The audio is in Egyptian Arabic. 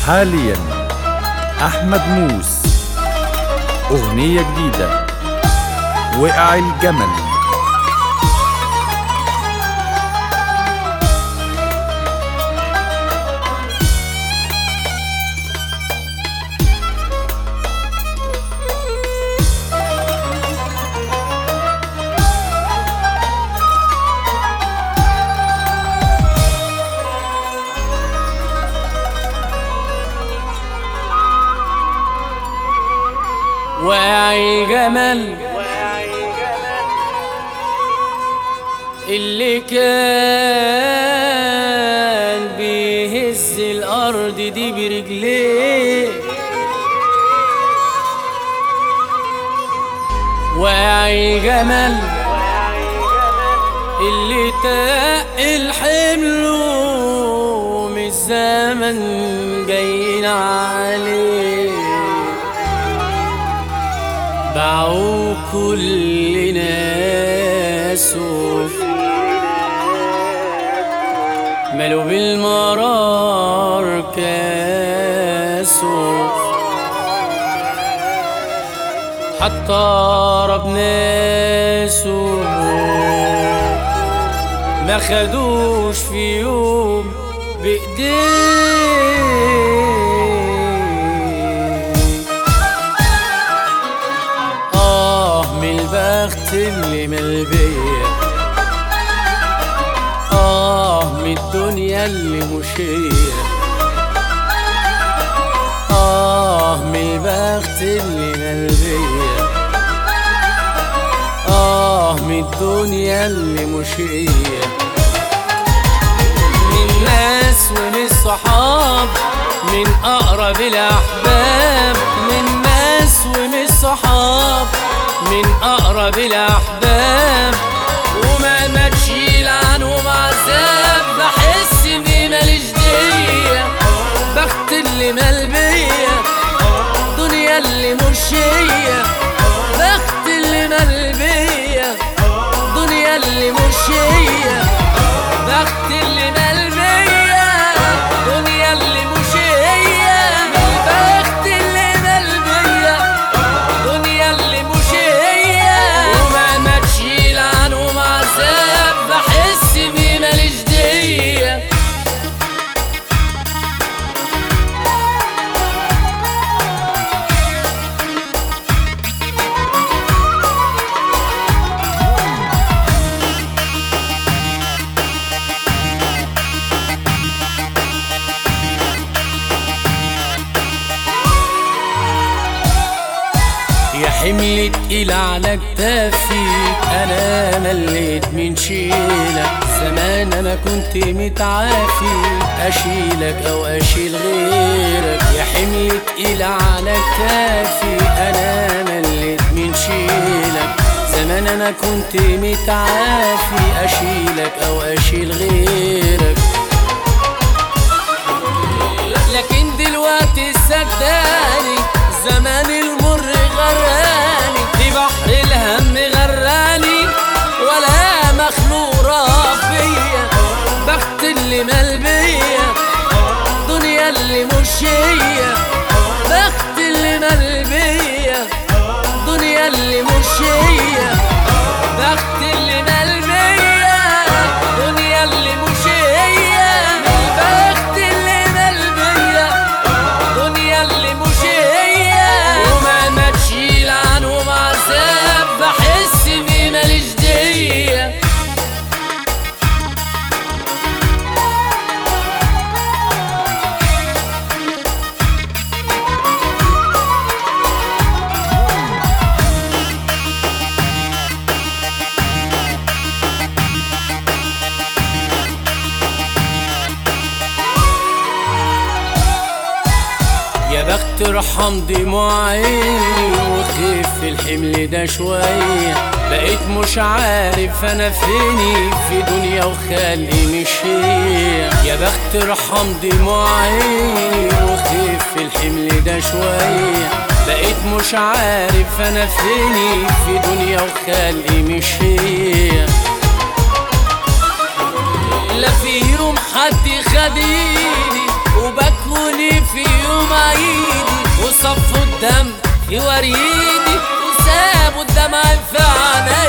حاليا أحمد موس أغنية جديدة وقع الجمل وقع الجمل اللي كان بيهز الأرض دي برجليه وقع الجمل اللي تقل حمله من الزمن جايين عليه باعوا كل ناسه ملوا بالمرار كاسه حتى رب ناسه ما خدوش في يوم بإيديه آه من البخت اللي ملبية آه من الدنيا اللي مشية آه من البخت اللي ملبية آه من الدنيا اللي مشية من ناس ومن الصحاب من أقرب الأحباب من ناس ومن الصحاب من أقرب الأحباب وما ما تشيل عنهم عذاب بحس إني ماليش دية بخت اللي ملبية دنيا اللي مش هي بخت اللي ملبية دنيا اللي مش هي بخت اللي ملبية دنيا اللي مش هي بخت اللي ملبية دنيا اللي مش هي ومهما تشيل عنهم عذاب بحس اني ماليش دية يا حمل تقيل على كتافيك انا مليت من شيلك زمان انا كنت متعافي اشيلك او اشيل غيرك يا حمل تقيل على كتافي انا مليت من شيلك زمان انا كنت متعافي اشيلك او اشيل غيرك لكن دلوقتي صدقني زمان المر غراني في بحر الهم غراني ولا مخلوق فيا بخت اللي ملبية دنيا اللي مش هي بخت اللي ملبية دنيا اللي مش هي بخت اللي ملبية دنيا اللي مش هي بخت اللي ملبية دنيا اللي مش هي ومهما تشيل عنهم عذاب بحس اني ماليش دية يا بخت ارحم دموع عيني وخف الحمل ده شوية بقيت مش عارف انا فيني في دنيا وخلقي مش هي يا بخت ارحم دموع عيني وخف الحمل ده شوية بقيت مش عارف انا فيني في دنيا وخلقي مش هي لا في يوم حد خديني وبكوني في وصفوا الدم في وريدي وسابوا الدمع في عيني